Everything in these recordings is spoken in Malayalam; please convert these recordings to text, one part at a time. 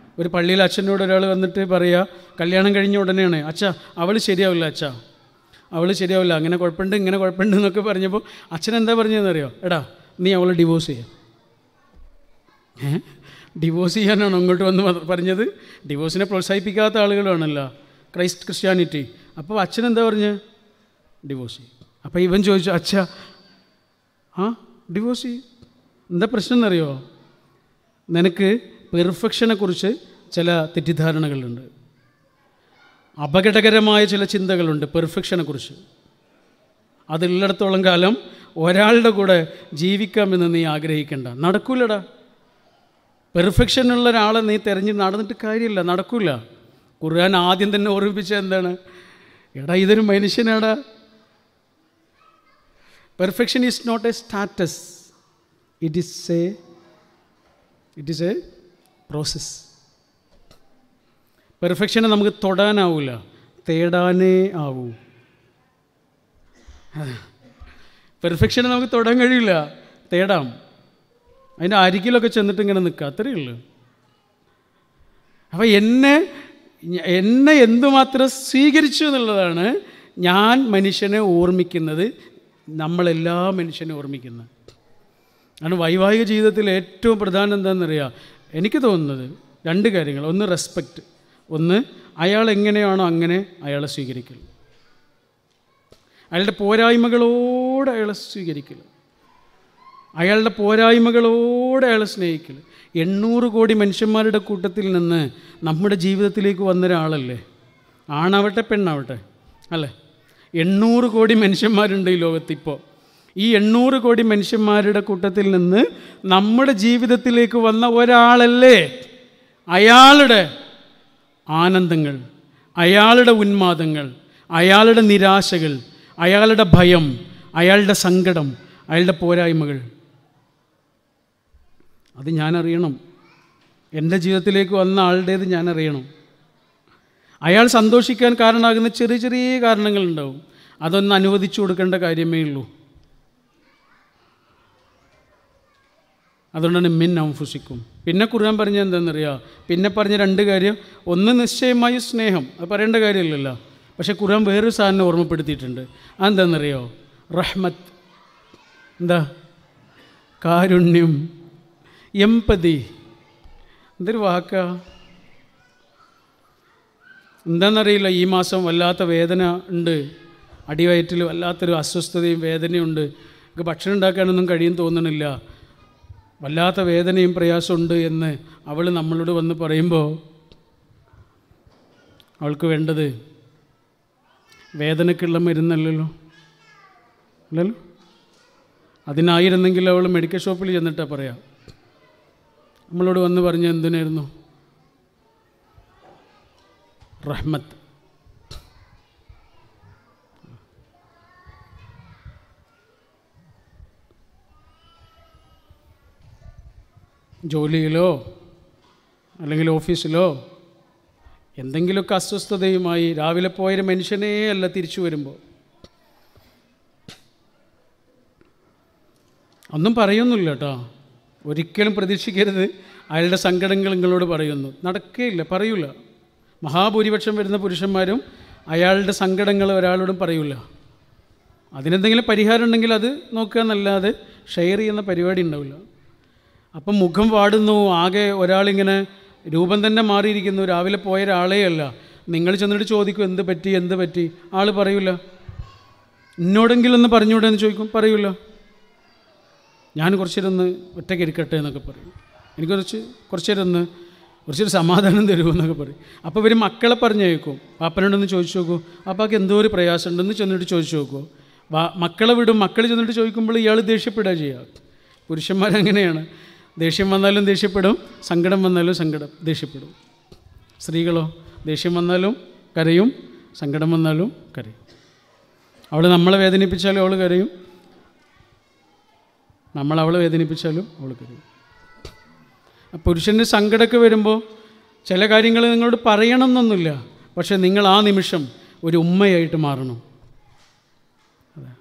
ഒരു പള്ളിയിൽ അച്ഛനോട് ഒരാൾ വന്നിട്ട് പറയുക കല്യാണം കഴിഞ്ഞ ഉടനെയാണ് അച്ഛ അവൾ ശരിയാവില്ല അച്ഛ അവൾ ശരിയാവില്ല അങ്ങനെ കുഴപ്പമുണ്ട് ഇങ്ങനെ കുഴപ്പമുണ്ട് എന്നൊക്കെ പറഞ്ഞപ്പോൾ അച്ഛൻ എന്താ പറഞ്ഞതെന്നറിയോ എടാ നീ അവളെ ഡിവോഴ്സ് ചെയ്യാം ഏ ഡിവോഴ്സ് ചെയ്യാനാണ് അങ്ങോട്ട് വന്ന് പ- പറഞ്ഞത് ഡിവോഴ്സിനെ പ്രോത്സാഹിപ്പിക്കാത്ത ആളുകളാണല്ലോ ക്രൈസ്റ്റ് ക്രിസ്ത്യാനിറ്റി അപ്പോൾ അച്ഛൻ എന്താ പറഞ്ഞ് ഡിവോഴ്സ് ചെയ്യും അപ്പോൾ ഇവൻ ചോദിച്ചു അച്ഛ ആ ഡിവോഴ്സ് ചെയ്യും എന്താ പ്രശ്നം എന്നറിയോ നിനക്ക് പെർഫെക്ഷനെ കുറിച്ച് ചില തെറ്റിദ്ധാരണകളുണ്ട് അപകടകരമായ ചില ചിന്തകളുണ്ട് പെർഫെക്ഷനെ കുറിച്ച് അതുള്ളിടത്തോളം കാലം ഒരാളുടെ കൂടെ ജീവിക്കാമെന്ന് നീ ആഗ്രഹിക്കണ്ട നടക്കൂലടാ പെർഫെക്ഷനുള്ള ഒരാളെ നീ തിരഞ്ഞ് നടന്നിട്ട് കാര്യമില്ല നടക്കൂല ഖുർആൻ ആദ്യം തന്നെ ഓർമ്മിപ്പിച്ച എന്താണ് എടാ ഇതൊരു മനുഷ്യനാടാ perfection is not a status it is a it is a process പെർഫെക്ഷനെ നമുക്ക് തൊടാനാവില്ല തേടാനേ ആവൂ പെർഫെക്ഷനെ നമുക്ക് തൊടാൻ കഴിയില്ല തേടാം അതിൻ്റെ അരികിലൊക്കെ ചെന്നിട്ട് ഇങ്ങനെ നിൽക്കുക അത്രയേ ഉള്ളൂ അപ്പോൾ എന്നെ ഞ- എന്നെ എന്തുമാത്രം സ്വീകരിച്ചു എന്നുള്ളതാണ് ഞാൻ മനുഷ്യനെ ഓർമ്മിക്കുന്നത് നമ്മളെല്ലാ മനുഷ്യനെ ഓർമ്മിക്കുന്നത് കാരണം വൈവാഹിക ജീവിതത്തിൽ ഏറ്റവും പ്രധാനം എന്താണെന്നറിയാം എനിക്ക് തോന്നുന്നത് രണ്ട് കാര്യങ്ങൾ ഒന്ന് റെസ്പെക്റ്റ് ഒന്ന് അയാൾ എങ്ങനെയാണോ അങ്ങനെ അയാളെ സ്വീകരിക്കൽ അയാളുടെ പോരായ്മകളോട് അയാളെ സ്വീകരിക്കൽ അയാളുടെ പോരായ്മകളോട് അയാളെ സ്നേഹിക്കൽ എണ്ണൂറ് കോടി മനുഷ്യന്മാരുടെ കൂട്ടത്തിൽ നിന്ന് നമ്മുടെ ജീവിതത്തിലേക്ക് വന്ന ഒരാളല്ലേ ആണാവട്ടെ പെണ്ണാവട്ടെ അല്ലേ എണ്ണൂറ് കോടി മനുഷ്യന്മാരുണ്ട് ഈ ലോകത്തിപ്പോൾ ഈ എണ്ണൂറ് കോടി മനുഷ്യന്മാരുടെ കൂട്ടത്തിൽ നിന്ന് നമ്മുടെ ജീവിതത്തിലേക്ക് വന്ന ഒരാളല്ലേ അയാളുടെ ആനന്ദങ്ങൾ അയാളുടെ ഉന്മാദങ്ങൾ അയാളുടെ നിരാശകൾ അയാളുടെ ഭയം അയാളുടെ സങ്കടം അയാളുടെ പോരായ്മകൾ അത് ഞാൻ അറിയണം എൻ്റെ ജീവിതത്തിലേക്ക് വന്ന ആളുടേത് ഞാൻ അറിയണം അയാൾ സന്തോഷിക്കാൻ കാരണമാകുന്ന ചെറിയ ചെറിയ കാരണങ്ങളുണ്ടാവും അതൊന്ന് അനുവദിച്ചു കൊടുക്കേണ്ട കാര്യമേ ഉള്ളൂ അതുകൊണ്ടാണ് മിൻ ഔഫുസിക്കും പിന്നെ ഖുർആൻ പറഞ്ഞ എന്താണെന്നറിയാം പിന്നെ പറഞ്ഞ രണ്ട് കാര്യം ഒന്ന് നിശ്ചയമായി സ്നേഹം അത് പറയേണ്ട കാര്യമില്ലല്ലോ പക്ഷേ ഖുർആൻ വേറൊരു സാധനം ഓർമ്മപ്പെടുത്തിയിട്ടുണ്ട് അതെന്താണെന്നറിയോ റഹ്മത്ത് എന്താ കാരുണ്യം എമ്പതി എന്തൊരു വാക്കാ എന്താണെന്നറിയില്ല ഈ മാസം വല്ലാത്ത വേദന ഉണ്ട് അടിവയറ്റിൽ വല്ലാത്തൊരു അസ്വസ്ഥതയും വേദനയുണ്ട് എനിക്ക് ഭക്ഷണം ഉണ്ടാക്കാനൊന്നും കഴിയും തോന്നണില്ല വല്ലാത്ത വേദനയും പ്രയാസമുണ്ട് എന്ന് അവൾ നമ്മളോട് വന്ന് പറയുമ്പോൾ അവൾക്ക് വേണ്ടത് വേദനയ്ക്കുള്ള മരുന്നല്ലല്ലോ അല്ലല്ലോ അതിനായിരുന്നെങ്കിൽ അവൾ മെഡിക്കൽ ഷോപ്പിൽ ചെന്നിട്ടാ പറയാം നമ്മളോട് വന്ന് പറഞ്ഞ എന്തിനായിരുന്നു റഹ്മത്ത് ജോലിയിലോ അല്ലെങ്കിൽ ഓഫീസിലോ എന്തെങ്കിലുമൊക്കെ അസ്വസ്ഥതയുമായി രാവിലെ പോയൊരു മനുഷ്യനേ അല്ല തിരിച്ചു വരുമ്പോൾ ഒന്നും പറയുന്നില്ല കേട്ടോ ഒരിക്കലും പ്രതീക്ഷിക്കരുത് അയാളുടെ സങ്കടങ്ങൾ നിങ്ങളോട് പറയുന്നു നടക്കുകയില്ല പറയൂല മഹാഭൂരിപക്ഷം വരുന്ന പുരുഷന്മാരും അയാളുടെ സങ്കടങ്ങൾ ഒരാളോടും പറയൂല അതിനെന്തെങ്കിലും പരിഹാരം ഉണ്ടെങ്കിൽ അത് നോക്കുക എന്നല്ലാതെ ഷെയർ ചെയ്യുന്ന പരിപാടി ഉണ്ടാവില്ല അപ്പം മുഖം വാടുന്നു ആകെ ഒരാളിങ്ങനെ രൂപം തന്നെ മാറിയിരിക്കുന്നു രാവിലെ പോയ ഒരാളേ അല്ല നിങ്ങൾ ചെന്നിട്ട് ചോദിക്കും എന്ത് പറ്റി എന്ത് പറ്റി ആൾ പറയൂല എന്നോടെങ്കിലും ഒന്ന് പറഞ്ഞൂടെ എന്ന് ചോദിക്കും പറയൂല ഞാൻ കുറച്ചേരൊന്ന് ഒറ്റയ്ക്ക് ഇരിക്കട്ടെ എന്നൊക്കെ പറയും എനിക്ക് കുറച്ച് കുറച്ചേരം ഒന്ന് കുറച്ചൊരു സമാധാനം തരുമോ എന്നൊക്കെ പറയും അപ്പോൾ ഇവർ മക്കളെ പറഞ്ഞേക്കും പാപ്പനോടൊന്ന് ചോദിച്ചു നോക്കൂ അപ്പാക്ക് എന്തോ ഒരു പ്രയാസം ഉണ്ടെന്ന് ചെന്നിട്ട് ചോദിച്ചു നോക്കൂ വാ മക്കളെ വിടും മക്കൾ ചെന്നിട്ട് ചോദിക്കുമ്പോൾ ഇയാൾ ദേഷ്യപ്പെടുക ചെയ്യുക പുരുഷന്മാരങ്ങനെയാണ് ദേഷ്യം വന്നാലും ദേഷ്യപ്പെടും സങ്കടം വന്നാലും സങ്കടം ദേഷ്യപ്പെടും സ്ത്രീകളോ ദേഷ്യം വന്നാലും കരയും സങ്കടം വന്നാലും കരയും അവൾ നമ്മളെ വേദനിപ്പിച്ചാലും അവൾ കരയും നമ്മൾ അവളെ വേദനിപ്പിച്ചാലും അവൾ കരയും ആ പുരുഷന് സങ്കടമൊക്കെ വരുമ്പോൾ ചില കാര്യങ്ങൾ നിങ്ങളോട് പറയണം എന്നൊന്നുമില്ല പക്ഷേ നിങ്ങൾ ആ നിമിഷം ഒരു ഉമ്മയായിട്ട് മാറണം അതെ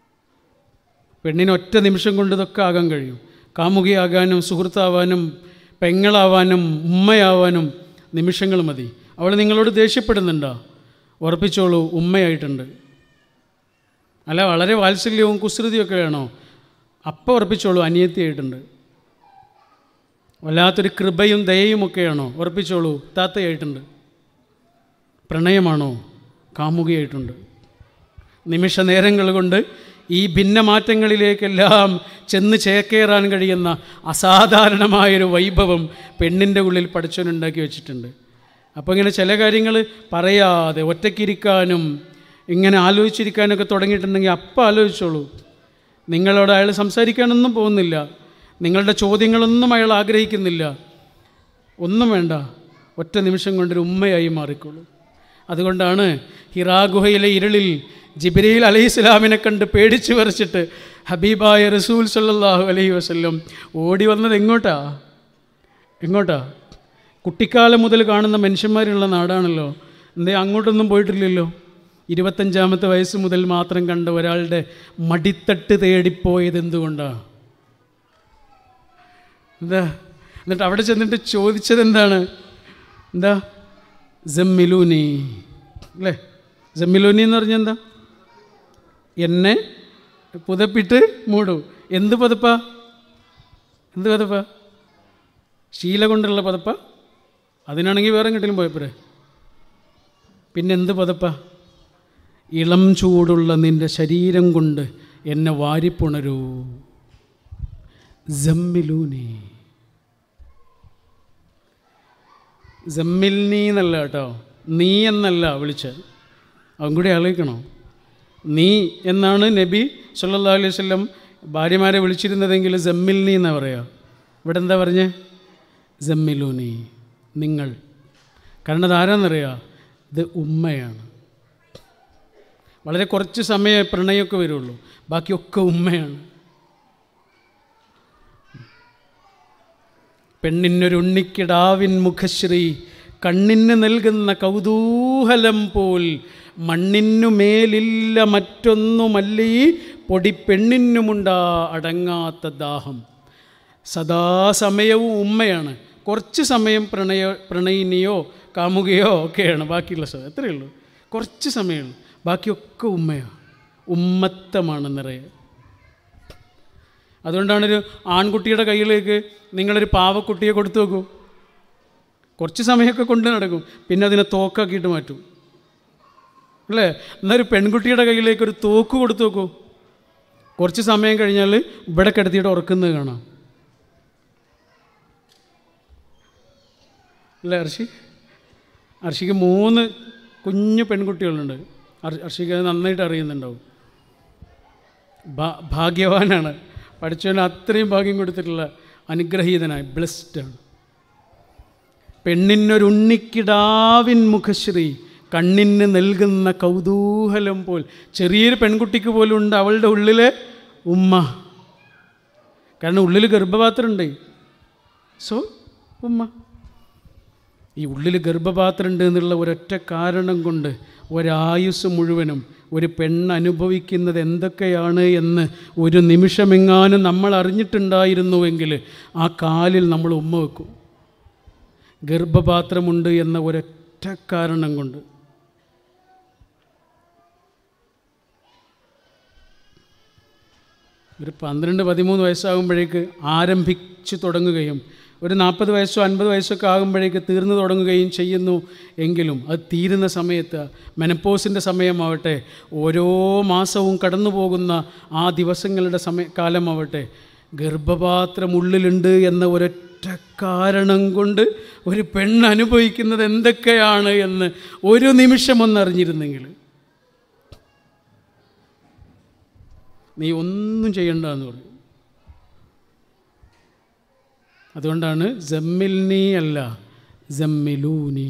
പെണ്ണിന് ഒറ്റ നിമിഷം കൊണ്ട് ഇതൊക്കെ ആകാൻ കഴിയും കാമുകിയാകാനും സുഹൃത്താവാനും പെങ്ങളാവാനും ഉമ്മയാവാനും നിമിഷങ്ങൾ മതി അവൾ നിങ്ങളോട് ദേഷ്യപ്പെടുന്നുണ്ടോ ഉറപ്പിച്ചോളൂ ഉമ്മയായിട്ടുണ്ട് അല്ല വളരെ വാത്സല്യവും കുസൃതിയൊക്കെ വേണോ അപ്പം ഉറപ്പിച്ചോളൂ അനിയത്തിയായിട്ടുണ്ട് വല്ലാത്തൊരു കൃപയും ദയയും ഒക്കെയാണോ ഉറപ്പിച്ചോളൂ താത്തയായിട്ടുണ്ട് പ്രണയമാണോ കാമുകയായിട്ടുണ്ട് നിമിഷ നേരങ്ങൾ കൊണ്ട് ഈ ഭിന്നമാറ്റങ്ങളിലേക്കെല്ലാം ചെന്ന് ചേക്കേറാൻ കഴിയുന്ന അസാധാരണമായൊരു വൈഭവം പെണ്ണിൻ്റെ ഉള്ളിൽ പഠിച്ചവനുണ്ടാക്കി വെച്ചിട്ടുണ്ട് അപ്പോൾ ഇങ്ങനെ ചില കാര്യങ്ങൾ പറയാതെ ഒറ്റയ്ക്കിരിക്കാനും ഇങ്ങനെ ആലോചിച്ചിരിക്കാനൊക്കെ തുടങ്ങിയിട്ടുണ്ടെങ്കിൽ അപ്പം ആലോചിച്ചോളൂ നിങ്ങളോട് അയാൾ സംസാരിക്കാനൊന്നും പോകുന്നില്ല നിങ്ങളുടെ ചോദ്യങ്ങളൊന്നും അയാൾ ആഗ്രഹിക്കുന്നില്ല ഒന്നും വേണ്ട ഒറ്റ നിമിഷം കൊണ്ടൊരു ഉമ്മയായി മാറിക്കോളൂ അതുകൊണ്ടാണ് ഹിറാ ഗുഹയിലെ ഇരുളിൽ ജിബ്രീൽ അലൈഹി ഇസ്ലാമിനെ കണ്ട് പേടിച്ചു വരച്ചിട്ട് ഹബീബായ റസൂൽ സല്ലല്ലാഹു അലൈഹി വസല്ലം ഓടി വന്നത് എങ്ങോട്ടാ എങ്ങോട്ടാ കുട്ടിക്കാലം മുതൽ കാണുന്ന മനുഷ്യന്മാരുള്ള നാടാണല്ലോ എന്തേ അങ്ങോട്ടൊന്നും പോയിട്ടില്ലല്ലോ ഇരുപത്തഞ്ചാമത്തെ വയസ്സ് മുതൽ മാത്രം കണ്ട ഒരാളുടെ മടിത്തട്ട് തേടിപ്പോയത് എന്തുകൊണ്ടാണ് എന്താ എന്നിട്ട് അവിടെ ചെന്നിട്ട് ചോദിച്ചത് എന്താണ് എന്താ ജമ്മിലൂനി അല്ലേ ജമ്മിലൂനി എന്ന് പറഞ്ഞാൽ എന്താ എന്നെ പുതപ്പിട്ട് മൂടൂ എന്ത് പതപ്പ എന്ത് പതപ്പ ശീല കൊണ്ടുള്ള പതപ്പ അതിനാണെങ്കിൽ വേറെ എങ്ങോട്ടെങ്കിലും പോയപ്പോരെ പിന്നെ എന്ത് പതപ്പ ഇളം ചൂടുള്ള നിൻ്റെ ശരീരം കൊണ്ട് എന്നെ വാരിപ്പുണരൂ ജമ്മിലൂനി ജമ്മിൽനി എന്നല്ല കേട്ടോ നീ എന്നല്ല വിളിച്ചത് അതും കൂടി ആലോചിക്കണോ നീ എന്നാണ് നബി സല്ലാ അലൈഹി വല്ലം ഭാര്യമാരെ വിളിച്ചിരുന്നതെങ്കിൽ ജമ്മിൽനി എന്നാണ് പറയുക ഇവിടെ എന്താ പറഞ്ഞേ ജമ്മിലൂനി നിങ്ങൾ കാരണം അതാരാന്നറിയാം ഇത് ഉമ്മയാണ് വളരെ കുറച്ച് സമയമേ പ്രണയമൊക്കെ വരുള്ളൂ ബാക്കിയൊക്കെ ഉമ്മയാണ് പെണ്ണിനൊരുണ്ണിക്കിടാവിൻ മുഖശ്രീ കണ്ണിന് നൽകുന്ന കൗതൂഹലം പോൽ മണ്ണിനു മേലില്ല മറ്റൊന്നുമല്ലീ പൊടി പെണ്ണിനുമുണ്ടാ അടങ്ങാത്ത ദാഹം സദാസമയവും ഉമ്മയാണ് കുറച്ച് സമയം പ്രണയ പ്രണയിനിയോ കാമുകയോ ഒക്കെയാണ് ബാക്കിയുള്ള സമയം എത്രയേ ഉള്ളൂ കുറച്ച് സമയമുള്ളൂ ബാക്കിയൊക്കെ ഉമ്മയാണ് ഉമ്മത്തമാണ് നിറയെ അതുകൊണ്ടാണൊരു ആൺകുട്ടിയുടെ കയ്യിലേക്ക് നിങ്ങളൊരു പാവക്കുട്ടിയെ കൊടുത്തു നോക്കൂ കുറച്ച് സമയമൊക്കെ കൊണ്ട് നടക്കും പിന്നെ അതിനെ തോക്കാക്കിയിട്ട് മാറ്റും അല്ലേ എന്നൊരു പെൺകുട്ടിയുടെ കയ്യിലേക്ക് ഒരു തോക്ക് കൊടുത്തു നോക്കൂ കുറച്ച് സമയം കഴിഞ്ഞാൽ ഇവിടെ കിടത്തിയിട്ട് ഉറക്കുന്നത് കാണാം അല്ലേ അർഷി അർഷിക്ക് മൂന്ന് കുഞ്ഞു പെൺകുട്ടികളുണ്ട് അർ- അർഷിക്ക് അത് നന്നായിട്ട് അറിയുന്നുണ്ടാവും ഭാ- ഭാഗ്യവാനാണ് പഠിച്ചവന് അത്രയും ഭാഗ്യം കൊടുത്തിട്ടുള്ള അനുഗ്രഹീതനായ ബ്ലെസ്ഡാണ് പെണ്ണിനൊരുണ്ണിക്കിടാവിൻ മുഖശ്രീ കണ്ണിന് നൽകുന്ന കൗതൂഹലം പോൽ ചെറിയൊരു പെൺകുട്ടിക്ക് പോലും ഉണ്ട് അവളുടെ ഉള്ളിലെ ഉമ്മ കാരണം ഉള്ളിൽ ഗർഭപാത്രമുണ്ട് സോ ഉമ്മ ഈ ഉള്ളിൽ ഗർഭപാത്രമുണ്ട് എന്നുള്ള ഒരൊറ്റ കാരണം കൊണ്ട് ഒരായുസ് മുഴുവനും ഒരു പെണ്ണ് അനുഭവിക്കുന്നത് എന്തൊക്കെയാണ് എന്ന് ഒരു നിമിഷമെങ്ങാനും നമ്മൾ അറിഞ്ഞിട്ടുണ്ടായിരുന്നുവെങ്കിൽ ആ കാലിൽ നമ്മൾ ഉമ്മ വെക്കും ഗർഭപാത്രമുണ്ട് എന്ന ഒരൊറ്റ കാരണം കൊണ്ട് ഒരു പന്ത്രണ്ട് പതിമൂന്ന് വയസ്സാകുമ്പോഴേക്ക് ആരംഭിച്ചു തുടങ്ങുകയും ഒരു നാൽപ്പത് വയസ്സോ അൻപത് വയസ്സൊക്കെ ആകുമ്പോഴേക്ക് തീർന്നു തുടങ്ങുകയും ചെയ്യുന്നു എങ്കിലും അത് തീരുന്ന സമയത്ത് മെനപ്പോസിൻ്റെ സമയമാവട്ടെ ഓരോ മാസവും കടന്നു പോകുന്ന ആ ദിവസങ്ങളുടെ സമയ കാലമാവട്ടെ ഗർഭപാത്രം ഉള്ളിലുണ്ട് എന്ന ഒരൊറ്റ കാരണം കൊണ്ട് ഒരു പെണ്ണ് അനുഭവിക്കുന്നത് എന്തൊക്കെയാണ് എന്ന് ഒരു നിമിഷം ഒന്നറിഞ്ഞിരുന്നെങ്കിൽ നീ ഒന്നും ചെയ്യണ്ട എന്ന് പറയും അതുകൊണ്ടാണ് ജമ്മിൽനി അല്ല ജമ്മിലൂനി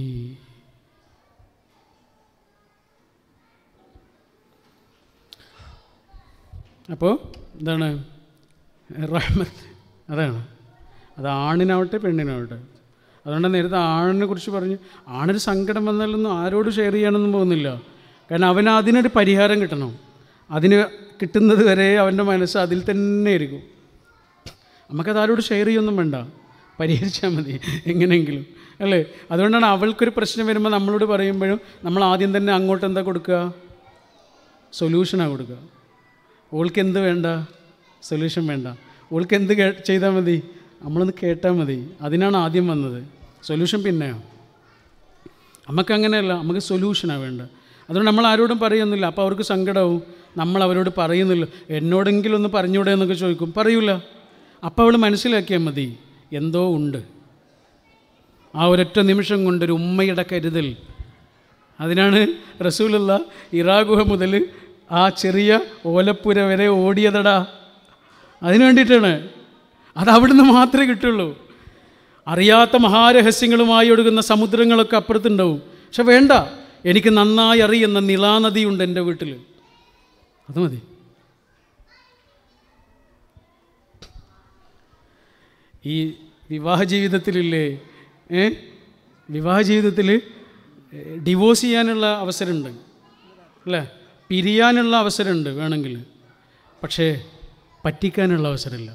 അപ്പോൾ എന്താണ് റഹ്മത്ത് അതാണ് അത് ആണിനാവട്ടെ പെണ്ണിനാവട്ടെ അതുകൊണ്ട് നേരത്തെ ആണിനെ കുറിച്ച് പറഞ്ഞു ആണൊരു സങ്കടം വന്നാലൊന്നും ആരോട് ഷെയർ ചെയ്യാനൊന്നും പോകുന്നില്ല കാരണം അവന് അതിനൊരു പരിഹാരം കിട്ടണം അതിന് കിട്ടുന്നത് വരെ അവൻ്റെ മനസ്സ് അതിൽ തന്നെ ഇരിക്കും നമുക്കത് ആരോട് ഷെയർ ചെയ്യൊന്നും വേണ്ട പരിഹരിച്ചാൽ മതി എങ്ങനെയെങ്കിലും അല്ലേ അതുകൊണ്ടാണ് അവൾക്കൊരു പ്രശ്നം വരുമ്പോൾ നമ്മളോട് പറയുമ്പോഴും നമ്മൾ ആദ്യം തന്നെ അങ്ങോട്ട് എന്താ കൊടുക്കുക സൊല്യൂഷനാണ് കൊടുക്കുക ഓൾക്ക് എന്ത് വേണ്ട സൊല്യൂഷൻ വേണ്ട ഓൾക്ക് എന്ത് കേ ചെയ്താൽ മതി നമ്മളൊന്ന് കേട്ടാൽ മതി അതിനാണ് ആദ്യം വന്നത് സൊല്യൂഷൻ പിന്നെയോ നമുക്ക് അങ്ങനെയല്ല നമുക്ക് സൊല്യൂഷനാണ് വേണ്ടത് അതുകൊണ്ട് നമ്മൾ ആരോടും പറയുന്നില്ല അപ്പോൾ അവർക്ക് സങ്കടവും നമ്മൾ അവരോട് പറയുന്നില്ല എന്നോടെങ്കിലും ഒന്ന് പറഞ്ഞൂടെ എന്നൊക്കെ ചോദിക്കും പറയൂല അപ്പോൾ അവൾ മനസ്സിലാക്കിയാൽ മതി എന്തോ ഉണ്ട് ആ ഒരൊറ്റ നിമിഷം കൊണ്ടൊരു ഉമ്മയുടെ കരുതൽ അതിനാണ് റസൂലുള്ള ഇറാഗുഹ മുതൽ ആ ചെറിയ ഓലപ്പുര വരെ ഓടിയതടാ അതിനു വേണ്ടിയിട്ടാണ് അത് അവിടുന്ന് മാത്രമേ കിട്ടുള്ളൂ അറിയാത്ത മഹാരഹസ്യങ്ങളുമായി ഒഴുകുന്ന സമുദ്രങ്ങളൊക്കെ അപ്പുറത്തുണ്ടാവും പക്ഷെ വേണ്ട എനിക്ക് നന്നായി അറിയുന്ന നിലാനദിയുണ്ട് എൻ്റെ വീട്ടിൽ അത് മതി ഈ വിവാഹ ജീവിതത്തിലില്ലേ ഏ വിവാഹ ജീവിതത്തിൽ ഡിവോഴ്സ് ചെയ്യാനുള്ള അവസരമുണ്ട് അല്ലേ പിരിയാനുള്ള അവസരമുണ്ട് വേണമെങ്കിൽ പക്ഷേ പറ്റിക്കാനുള്ള അവസരമില്ല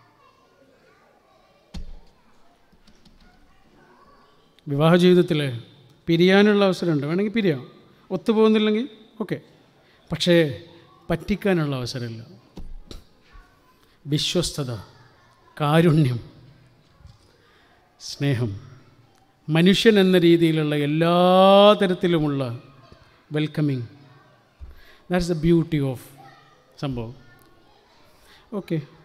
വിവാഹ ജീവിതത്തിൽ പിരിയാനുള്ള അവസരമുണ്ട് വേണമെങ്കിൽ പിരിയാം ഒത്തുപോകുന്നില്ലെങ്കിൽ ഓക്കെ പക്ഷേ പറ്റിക്കാനുള്ള അവസരമില്ല വിശ്വസ്തത കാരുണ്യം സ്നേഹം മനുഷ്യൻ എന്ന രീതിയിലുള്ള എല്ലാ തരത്തിലുമുള്ള welcoming that's the beauty of സംഭവം ഓക്കെ